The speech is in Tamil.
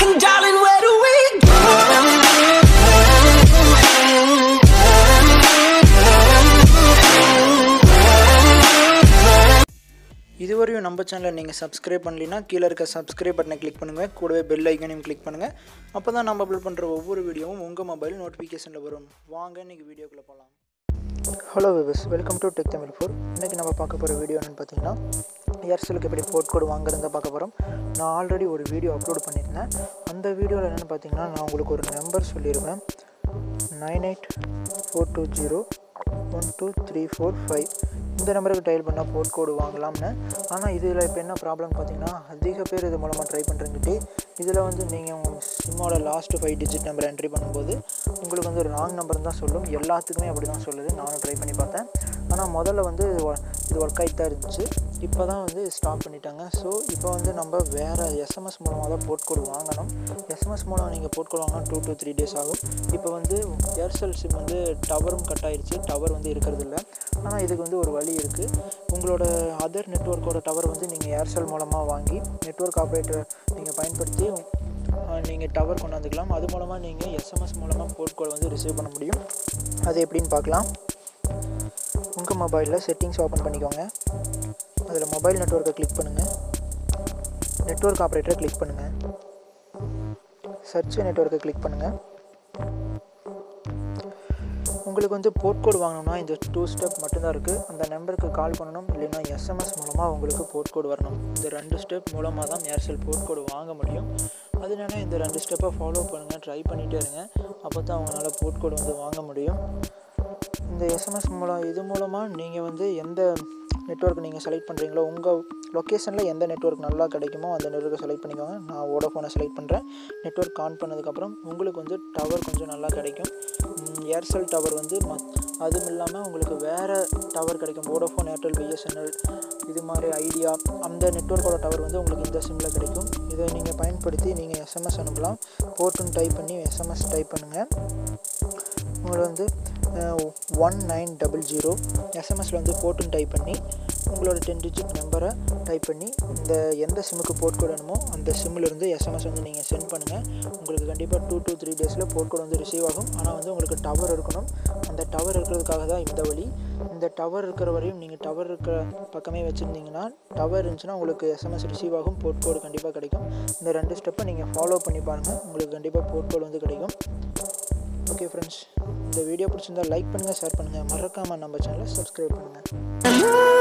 And darling, where do we go? இதுவரையும் நம்ம சேனலை நீங்கள் சப்ஸ்கிரைப் பண்ணலைன்னா கீழே இருக்க சப்ஸ்கிரைப் பட்டனை கிளிக் பண்ணுங்கள் கூடவே பெல் ஐக்கனையும் கிளிக் பண்ணுங்கள் அப்போ தான் நம்ம அப்லோட் பண்ணுற ஒவ்வொரு வீடியோவும் உங்கள் மொபைல் நோட்டிஃபிகேஷனில் வரும் வாங்க இன்றைக்கி வீடியோக்குள்ளே போகலாம் hello viewers welcome to tech Tamil four இன்றைக்கி நம்ம பார்க்க போகிற வீடியோ என்னென்னு பார்த்தீங்கன்னா ஏர்செலுக்கு எப்படி போர்ட் கோடு வாங்குறத பார்க்க போகிறோம் நான் ஆல்ரெடி ஒரு வீடியோ அப்லோட் பண்ணியிருந்தேன் அந்த வீடியோவில் என்னென்னு பார்த்தீங்கன்னா நான் உங்களுக்கு ஒரு நம்பர் சொல்லியிருப்பேன் nine eight four two zero one two three four five இந்த நம்பருக்கு டயல் பண்ணால் போர்ட் கோடு வாங்கலாம்னு ஆனால் இதில் இப்போ என்ன ப்ராப்ளம் பார்த்தீங்கன்னா அதிக பேர் இது மூலமாக ட்ரை பண்ணுறங்கிட்டே இதில் வந்து நீங்கள் உங்கள் சிம்மோட last five digit number entry பண்ணும்போது உங்களுக்கு வந்து ராங் நம்பர் தான் சொல்லும் எல்லாத்துக்குமே அப்படி தான் சொல்லுது நானும் ட்ரை பண்ணி பார்த்தேன் ஆனால் முதல்ல வந்து இது wo- இது ஒர்க் ஆகிட்டு தான் இருந்துச்சு இப்போ தான் வந்து ஸ்டாப் பண்ணிட்டாங்க ஸோ இப்போ வந்து நம்ம வேறு எஸ்எம்எஸ் மூலமாக தான் போர்ட் கோடு வாங்கணும் எஸ்எம்எஸ் மூலம் நீங்கள் போர்ட் கோடு வாங்கினா டூ to த்ரீ டேஸ் ஆகும் இப்போ வந்து ஏர்செல் சிம் வந்து டவரும் கட் ஆயிருச்சு டவர் வந்து இருக்கிறது இல்ல ஆனால் இதுக்கு வந்து ஒரு வழி இருக்குது உங்களோட அதர் நெட்ஒர்க்கோட டவர் வந்து நீங்கள் ஏர்செல் மூலமாக வாங்கி நெட்வொர்க் ஆப்ரேட்டர் நீங்கள் பயன்படுத்தி நீங்கள் டவர் கொண்டாந்துக்கலாம் அது மூலமாக நீங்கள் எஸ்எம்எஸ் மூலமாக போர்ட் கோட் வந்து ரிசீவ் பண்ண முடியும் அது எப்படின்னு பார்க்கலாம் உங்கள் மொபைலில் செட்டிங்ஸ் ஓப்பன் பண்ணிக்கோங்க அதில் மொபைல் நெட்வொர்க்கை கிளிக் பண்ணுங்கள் நெட்வொர்க் ஆப்ரேட்டரை கிளிக் பண்ணுங்கள் சர்ச் நெட்வொர்க்கை கிளிக் பண்ணுங்கள் உங்களுக்கு வந்து போர்ட் கோட் வாங்கணும்னா இந்த டூ ஸ்டெப் மட்டும்தான் இருக்குது அந்த நம்பருக்கு கால் பண்ணணும் இல்லைன்னா எஸ்எம்எஸ் மூலமாக உங்களுக்கு போர்ட் கோட் வரணும் இந்த ரெண்டு ஸ்டெப் மூலமாக தான் ஏர்செல் போர்ட் கோட் வாங்க முடியும் அதனால இந்த ரெண்டு ஸ்டெப்பை ஃபாலோ பண்ணுங்கள் ட்ரை பண்ணிகிட்டே இருங்க அப்போ தான் அவங்களால போர்ட் கோட் வந்து வாங்க முடியும் இந்த எஸ்எம்எஸ் மூலம் இது மூலமாக நீங்கள் வந்து எந்த நெட்வொர்க் நீங்கள் செலக்ட் பண்ணுறீங்களோ உங்கள் லொக்கேஷனில் எந்த நெட்வொர்க் நல்லா கிடைக்குமோ அந்த நெட்வொர்க்கை செலக்ட் பண்ணிக்கோங்க நான் வோடோஃபோனை செலக்ட் பண்ணுறேன் நெட்வொர்க் ஆன் பண்ணதுக்கப்புறம் உங்களுக்கு வந்து டவர் கொஞ்சம் நல்லா கிடைக்கும் ஏர்செல் டவர் வந்து மத் அதுவும் இல்லாமல் உங்களுக்கு வேறு டவர் கிடைக்கும் வோடோஃபோன் ஏர்டெல் பிஎஸ்என்எல் இது மாதிரி ஐடியா அந்த நெட்வொர்க்கோட டவர் வந்து உங்களுக்கு இந்த சிம்மில் கிடைக்கும் இதை நீங்கள் பயன்படுத்தி நீங்கள் எஸ்எம்எஸ் அனுப்பலாம் போர்ட்டுன்னு டைப் பண்ணி எஸ்எம்எஸ் டைப் பண்ணுங்கள் உங்களை வந்து ஒன் நைன் டபுள் ஜீரோ எஸ்எம்எஸில் வந்து போட்டுன்னு டைப் பண்ணி உங்களோட டென் டிஜிட் நம்பரை டைப் பண்ணி இந்த எந்த சிம்முக்கு போர்ட் கோட் வேணுமோ அந்த சிம்மிலேருந்து எஸ்எம்எஸ் வந்து நீங்கள் சென்ட் பண்ணுங்கள் உங்களுக்கு கண்டிப்பாக டூ to த்ரீ டேஸில் போர்ட் கோட் வந்து ரிசீவ் ஆகும் ஆனால் வந்து உங்களுக்கு டவர் இருக்கணும் அந்த டவர் இருக்கிறதுக்காக தான் இந்த வழி இந்த டவர் இருக்கிற வரையும் நீங்கள் டவர் இருக்கிற பக்கமே வச்சுருந்தீங்கன்னா டவர் இருந்துச்சுன்னா உங்களுக்கு எஸ்எம்எஸ் ரிசீவ் ஆகும் போர்ட் கோடு கண்டிப்பாக கிடைக்கும் இந்த ரெண்டு ஸ்டெப்பை நீங்கள் ஃபாலோ பண்ணி பாருங்கள் உங்களுக்கு கண்டிப்பாக போர்ட் கோட் வந்து கிடைக்கும் ஓகே ஃப்ரெண்ட்ஸ் இந்த வீடியோ பிடிச்சிருந்தா லைக் பண்ணுங்கள் ஷேர் பண்ணுங்கள் மறக்காமல் நம்ம சேனலை சப்ஸ்கிரைப் பண்ணுங்கள்